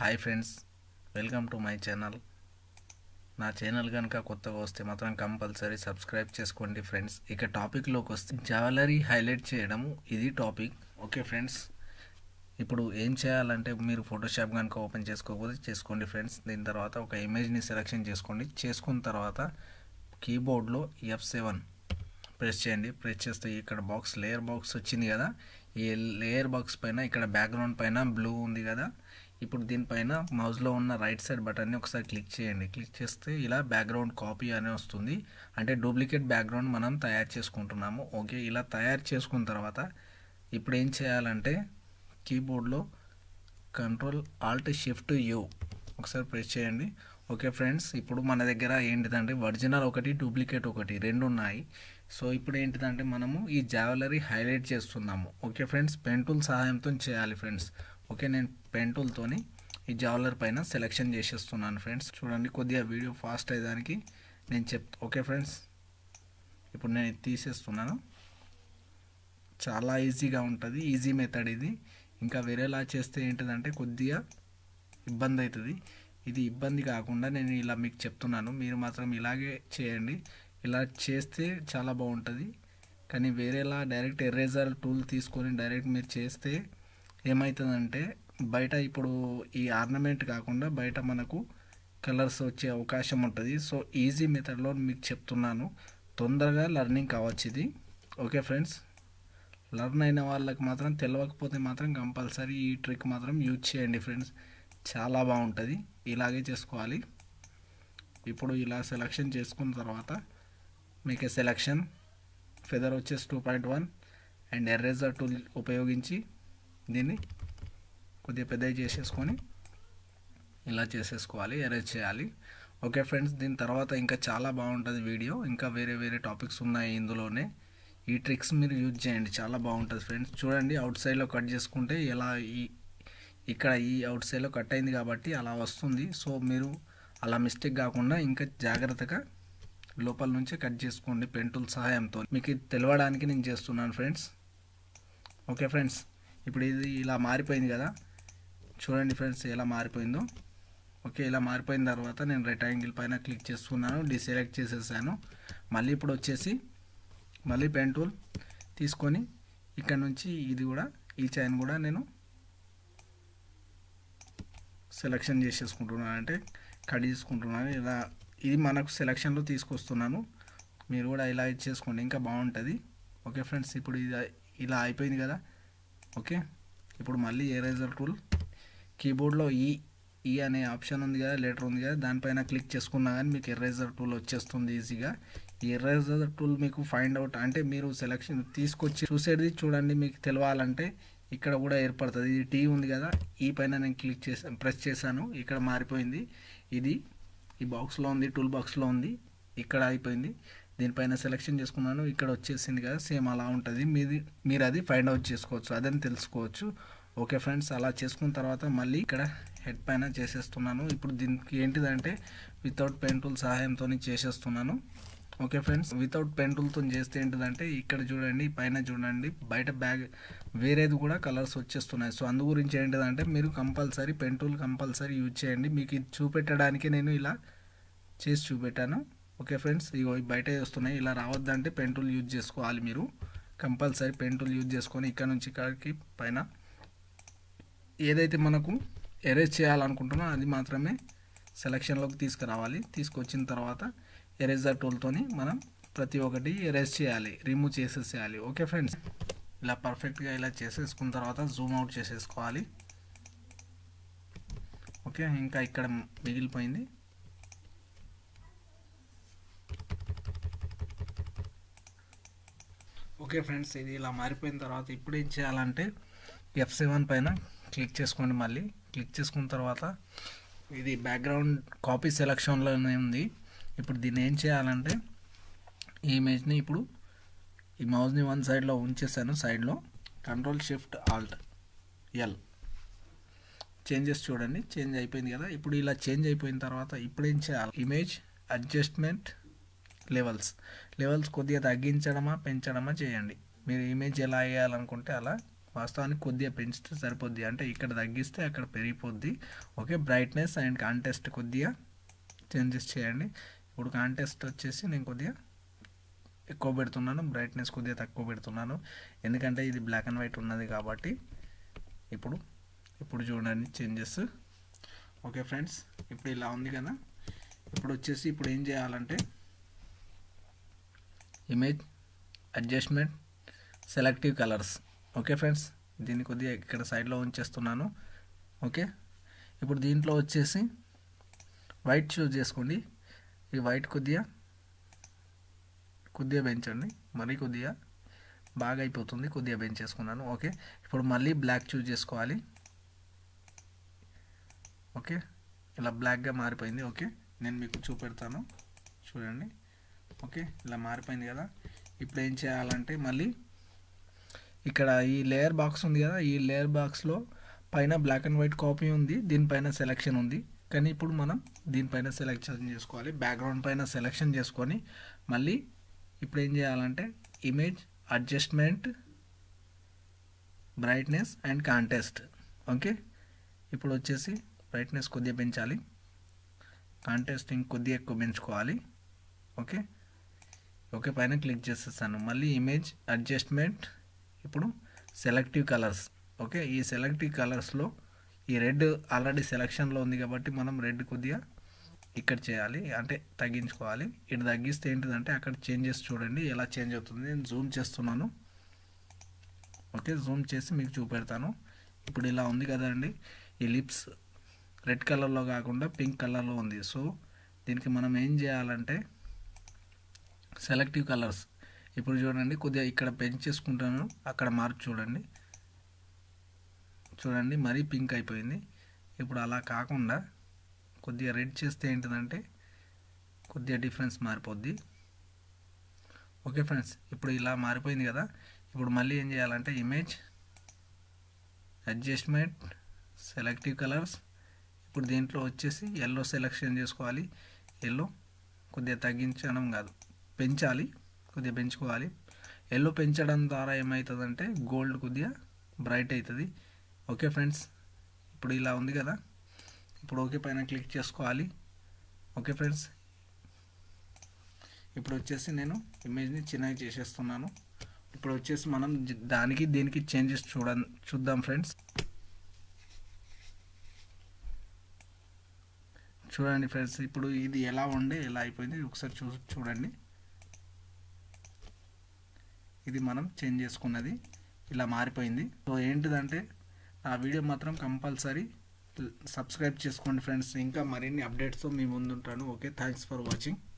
hi friends welcome to my channel నా channel కనుక కొత్తగా వస్తే మాత్రం కంపల్సరీ సబ్స్క్రైబ్ చేసుకోండి ఫ్రెండ్స్ ఇక టాపిక్లోకి వస్తే జ్యువెలరీ హైలైట్ చేయడము ఇది టాపిక్ ఓకే ఫ్రెండ్స్ ఇప్పుడు ఏం చేయాలంటే మీరు ఫోటోషాప్ కనుక ఓపెన్ చేసుకోకపోతే చేసుకోండి ఫ్రెండ్స్ దీని తర్వాత ఒక ఇమేజ్ని సెలెక్షన్ చేసుకోండి చేసుకున్న తర్వాత కీబోర్డ్లో ఎఫ్ సెవెన్ ప్రెస్ చేయండి ప్రెస్ చేస్తే ఇక్కడ బాక్స్ లేయర్ బాక్స్ వచ్చింది కదా ఈ లేయర్ బాక్స్ పైన ఇక్కడ బ్యాక్గ్రౌండ్ పైన బ్లూ ఉంది కదా ఇప్పుడు దీనిపైన మౌస్లో ఉన్న రైట్ సైడ్ బటన్ని ఒకసారి క్లిక్ చేయండి క్లిక్ చేస్తే ఇలా బ్యాక్గ్రౌండ్ కాపీ అనే వస్తుంది అంటే డూప్లికేట్ బ్యాక్గ్రౌండ్ మనం తయారు చేసుకుంటున్నాము ఓకే ఇలా తయారు చేసుకున్న తర్వాత ఇప్పుడు ఏం చేయాలంటే కీబోర్డ్లో కంట్రోల్ ఆల్ట్ షిఫ్ట్ యూ ఒకసారి ప్రెస్ చేయండి ఓకే ఫ్రెండ్స్ ఇప్పుడు మన దగ్గర ఏంటిదంటే ఒరిజినల్ ఒకటి డూప్లికేట్ ఒకటి రెండు ఉన్నాయి సో ఇప్పుడు ఏంటిదంటే మనము ఈ జావెలరీ హైలైట్ చేస్తున్నాము ఓకే ఫ్రెండ్స్ పెన్ టూల్ సహాయంతో చేయాలి ఫ్రెండ్స్ ఓకే నేను పెన్ టూల్తోని ఈ జావెలర్ పైన సెలెక్షన్ చేసేస్తున్నాను ఫ్రెండ్స్ చూడండి కొద్దిగా వీడియో ఫాస్ట్ అయ్యేదానికి నేను చెప్ ఓకే ఫ్రెండ్స్ ఇప్పుడు నేను ఇది తీసేస్తున్నాను చాలా ఈజీగా ఉంటుంది ఈజీ మెథడ్ ఇది ఇంకా వేరేలా చేస్తే ఏంటిదంటే కొద్దిగా ఇబ్బంది అవుతుంది ఇది ఇబ్బంది కాకుండా నేను ఇలా మీకు చెప్తున్నాను మీరు మాత్రం ఇలాగే చేయండి ఇలా చేస్తే చాలా బాగుంటుంది కానీ వేరేలా డైరెక్ట్ ఎరేజర్ టూల్ తీసుకొని డైరెక్ట్ మీరు చేస్తే ఏమవుతుందంటే బయట ఇప్పుడు ఈ ఆర్నమెంట్ కాకుండా బయట మనకు కలర్స్ వచ్చే అవకాశం ఉంటుంది సో ఈజీ మెథడ్లో మీకు చెప్తున్నాను తొందరగా లర్నింగ్ కావచ్చు ఇది ఓకే ఫ్రెండ్స్ లర్న్ అయిన వాళ్ళకి మాత్రం తెలియకపోతే మాత్రం కంపల్సరీ ఈ ట్రిక్ మాత్రం యూజ్ చేయండి ఫ్రెండ్స్ చాలా బాగుంటుంది ఇలాగే చేసుకోవాలి ఇప్పుడు ఇలా సెలెక్షన్ చేసుకున్న తర్వాత మీకు సెలెక్షన్ ఫెదర్ వచ్చేసి two point one and eraser tool ఉపయోగించి దీన్ని కొద్దిగా పెద్దవి చేసేసుకొని ఇలా చేసేసుకోవాలి ఎరేజ్ చేయాలి ఓకే ఫ్రెండ్స్ దీని తర్వాత ఇంకా చాలా బాగుంటుంది వీడియో ఇంకా వేరే వేరే టాపిక్స్ ఉన్నాయి ఇందులోనే ఈ ట్రిక్స్ మీరు యూజ్ చేయండి చాలా బాగుంటుంది ఫ్రెండ్స్ చూడండి అవుట్ సైడ్లో కట్ చేసుకుంటే ఎలా ఈ ఇక్కడ ఈ అవుట్ సైడ్లో కట్ అయింది కాబట్టి అలా వస్తుంది సో మీరు అలా మిస్టేక్ కాకుండా ఇంకా జాగ్రత్తగా లోపల నుంచే కట్ చేసుకోండి పెన్ టూల్ సహాయంతో మీకు ఇది తెలవడానికి నేను చేస్తున్నాను ఫ్రెండ్స్ ఓకే ఫ్రెండ్స్ ఇప్పుడు ఇది ఇలా మారిపోయింది కదా చూడండి ఫ్రెండ్స్ ఎలా మారిపోయిందో ఓకే ఇలా మారిపోయిన తర్వాత నేను రెక్టాంగిల్ పైన క్లిక్ చేస్తున్నాను డిసెలెక్ట్ చేసేసాను మళ్ళీ ఇప్పుడు వచ్చేసి మళ్ళీ పెన్ టూల్ తీసుకొని ఇక్కడ నుంచి ఇది కూడా ఈ చైన్ కూడా నేను సెలెక్షన్ చేసేసుకుంటున్నాను అంటే కట్ చేసుకుంటున్నాను ఇలా ఇది మనకు సెలెక్షన్లో తీసుకొస్తున్నాను మీరు కూడా ఇలా ఇచ్చేసుకోండి ఇంకా బాగుంటుంది ఓకే ఫ్రెండ్స్ ఇప్పుడు ఇది ఇలా అయిపోయింది కదా ఓకే ఇప్పుడు మళ్ళీ ఎరేజర్ టూల్ కీబోర్డ్లో ఈ ఈ అనే ఆప్షన్ ఉంది కదా లెటర్ ఉంది కదా దానిపైన క్లిక్ చేసుకున్నా కానీ మీకు ఎరేజర్ టూల్ వచ్చేస్తుంది ఈజీగా ఈ ఎరేజర్ టూల్ మీకు ఫైండ్ అవుట్ అంటే మీరు సెలెక్షన్ తీసుకొచ్చి చూసేది చూడండి మీకు తెలవాలంటే ఇక్కడ కూడా ఏర్పడుతుంది ఇది టీ ఉంది కదా ఈ పైన నేను క్లిక్ చేసాను ప్రెస్ చేశాను ఇక్కడ మారిపోయింది ఇది ఈ బాక్స్లో ఉంది టూల్ బాక్స్లో ఉంది ఇక్కడ అయిపోయింది దీనిపైన సెలెక్షన్ చేసుకున్నాను ఇక్కడ వచ్చేసింది కదా సేమ్ అలా ఉంటుంది మీది మీరు అది ఫైండ్ అవుట్ చేసుకోవచ్చు అదని తెలుసుకోవచ్చు ఓకే ఫ్రెండ్స్ అలా చేసుకున్న తర్వాత మళ్ళీ ఇక్కడ హెడ్ పైన చేసేస్తున్నాను ఇప్పుడు దీనికి ఏంటిదంటే వితౌట్ పెన్ టూల్ సహాయంతో చేసేస్తున్నాను ఓకే ఫ్రెండ్స్ వితౌట్ పెన్ టూల్తో చేస్తే ఏంటిదంటే ఇక్కడ చూడండి పైన చూడండి బయట బ్యాగ్ వేరేది కూడా కలర్స్ వచ్చేస్తున్నాయి సో అందు గురించి ఏంటిదంటే మీరు compulsory pen tool compulsory use చేయండి మీకు ఇది చూపెట్టడానికి నేను ఇలా చేసి చూపెట్టాను ఓకే ఫ్రెండ్స్ ఇగో బయట వస్తున్నాయి ఇలా రావద్దంటే పెన్ టూల్ యూజ్ చేసుకోవాలి మీరు కంపల్సరీ పెన్ టూల్ యూజ్ చేసుకొని ఇక్కడ నుంచి ఇక్కడికి పైన ఏదైతే మనకు ఎరేజ్ చేయాలనుకుంటున్నా అది మాత్రమే సెలక్షన్లోకి తీసుకురావాలి తీసుకొచ్చిన తర్వాత ఎరేజర్ టూల్తోని మనం ప్రతి ఒక్కటి ఎరేజ్ చేయాలి రిమూవ్ చేసేసేయాలి ఓకే ఫ్రెండ్స్ ఇలా పర్ఫెక్ట్గా ఇలా చేసేసుకున్న తర్వాత జూమ్ అవుట్ చేసేసుకోవాలి ఓకే ఇంకా ఇక్కడ మిగిలిపోయింది ఓకే ఫ్రెండ్స్ ఇది ఇలా మారిపోయిన తర్వాత ఇప్పుడు ఏం చేయాలంటే ఎఫ్ సెవెన్ పైన క్లిక్ చేసుకోండి మళ్ళీ క్లిక్ చేసుకున్న తర్వాత ఇది బ్యాక్గ్రౌండ్ కాపీ సెలక్షన్లోనే ఉంది ఇప్పుడు దీన్ని ఏం చేయాలంటే ఈ ఇమేజ్ని ఇప్పుడు ఈ మౌస్ని వన్ సైడ్లో ఉంచేసాను సైడ్లో control shift alt L changes చూడండి చేంజ్ అయిపోయింది కదా ఇప్పుడు ఇలా చేంజ్ అయిపోయిన తర్వాత ఇప్పుడు ఏం చేయాలి ఇమేజ్ అడ్జస్ట్మెంట్ లెవెల్స్ లెవెల్స్ కొద్దిగా తగ్గించడమా పెంచడమా చేయండి మీరు ఇమేజ్ ఎలా వేయాలనుకుంటే అలా వాస్తవానికి కొద్దిగా పెంచితే సరిపోద్ది అంటే ఇక్కడ తగ్గిస్తే అక్కడ పెరిగిపోద్ది ఓకే బ్రైట్నెస్ అండ్ కాంటెస్ట్ కొద్దిగా చేంజెస్ చేయండి ఇప్పుడు కాంటెస్ట్ వచ్చేసి నేను కొద్దిగా ఎక్కువ పెడుతున్నాను బ్రైట్నెస్ కొద్దిగా తక్కువ పెడుతున్నాను ఎందుకంటే ఇది బ్లాక్ అండ్ వైట్ ఉన్నది కాబట్టి ఇప్పుడు ఇప్పుడు చూడండి చేంజెస్ ఓకే ఫ్రెండ్స్ ఇప్పుడు ఇలా ఉంది కదా ఇప్పుడు వచ్చేసి ఇప్పుడు ఏం చేయాలంటే image adjustment selective colours okay friends దీన్ని కొద్దిగా ఇక్కడ సైడ్లో ఉంచేస్తున్నాను ఓకే ఇప్పుడు దీంట్లో వచ్చేసి వైట్ చూస్ చేసుకోండి ఈ వైట్ కొద్దిగా కొద్దిగా పెంచండి మరీ కొద్దిగా బాగా అయిపోతుంది కొద్దిగా పెంచేసుకున్నాను ఓకే ఇప్పుడు మళ్ళీ బ్లాక్ చూస్ చేసుకోవాలి ఓకే ఇలా బ్లాక్గా మారిపోయింది ఓకే నేను మీకు చూపెడతాను చూడండి ఓకే ఇలా మారిపోయింది కదా ఇప్పుడు ఏం చేయాలంటే మళ్ళీ ఇక్కడ ఈ లేయర్ బాక్స్ ఉంది కదా ఈ లేయర్ బాక్స్లో పైన బ్లాక్ అండ్ వైట్ కాపీ ఉంది దీనిపైన సెలెక్షన్ ఉంది కానీ ఇప్పుడు మనం దీనిపైన సెలెక్షన్ చేసుకోవాలి బ్యాక్గ్రౌండ్ పైన సెలెక్షన్ చేసుకొని మళ్ళీ ఇప్పుడు ఏం చేయాలంటే image adjustment brightness and contrast okay ఇప్పుడు వచ్చేసి బ్రైట్నెస్ కొద్దిగా పెంచాలి కాంటెస్ట్ ఇంకొద్దిగా ఎక్కువ పెంచుకోవాలి ఓకే ఓకే పైన క్లిక్ చేసేస్తాను మళ్ళీ ఇమేజ్ అడ్జస్ట్మెంట్ ఇప్పుడు సెలెక్టివ్ కలర్స్ ఓకే ఈ సెలెక్టివ్ కలర్స్లో ఈ రెడ్ ఆల్రెడీ సెలెక్షన్లో ఉంది కాబట్టి మనం రెడ్ కొద్దిగా ఇక్కడ చేయాలి అంటే తగ్గించుకోవాలి ఇటు తగ్గిస్తే ఏంటిదంటే అక్కడ చేంజెస్ చూడండి ఎలా చేంజ్ అవుతుంది నేను జూమ్ చేస్తున్నాను ఓకే జూమ్ చేసి మీకు చూపెడతాను ఇప్పుడు ఇలా ఉంది కదండి ఈ లిప్స్ రెడ్ కలర్లో కాకుండా పింక్ కలర్లో ఉంది సో దీనికి మనం ఏం చేయాలంటే సెలెక్టివ్ కలర్స్ ఇప్పుడు చూడండి కొద్దిగా ఇక్కడ పెంచేసుకుంటాను అక్కడ మార్పు చూడండి చూడండి మరీ పింక్ అయిపోయింది ఇప్పుడు అలా కాకుండా కొద్దిగా రెడ్ చేస్తే ఏంటిదంటే కొద్దిగా డిఫరెన్స్ మారిపోద్ది ఓకే ఫ్రెండ్స్ ఇప్పుడు ఇలా మారిపోయింది కదా ఇప్పుడు మళ్ళీ ఏం చేయాలంటే ఇమేజ్ అడ్జస్ట్మెంట్ సెలెక్టివ్ కలర్స్ ఇప్పుడు దీంట్లో వచ్చేసి ఎల్లో సెలెక్షన్ చేసుకోవాలి ఎల్లో కొద్దిగా తగ్గించడం కాదు పెంచాలి కొద్దిగా పెంచుకోవాలి ఎల్లో పెంచడం ద్వారా ఏమవుతుందంటే గోల్డ్ కొద్దిగా బ్రైట్ అవుతుంది ఓకే ఫ్రెండ్స్ ఇప్పుడు ఇలా ఉంది కదా ఇప్పుడు ఓకే పైన క్లిక్ చేసుకోవాలి ఓకే ఫ్రెండ్స్ ఇప్పుడు వచ్చేసి నేను ఇమేజ్ని చిన్నగా చేసేస్తున్నాను ఇప్పుడు వచ్చేసి మనం దానికి దీనికి చేంజెస్ చూడ చూద్దాం ఫ్రెండ్స్ చూడండి ఫ్రెండ్స్ ఇప్పుడు ఇది ఎలా ఉండే ఎలా అయిపోయింది ఒకసారి చూ చూడండి ఇది మనం చేంజ్ చేసుకున్నది ఇలా మారిపోయింది సో ఏంటిదంటే ఆ వీడియో మాత్రం కంపల్సరీ సబ్స్క్రైబ్ చేసుకోండి ఫ్రెండ్స్ ఇంకా మరిన్ని అప్డేట్స్తో మీ ముందుంటాను ఓకే థ్యాంక్స్ ఫర్ వాచింగ్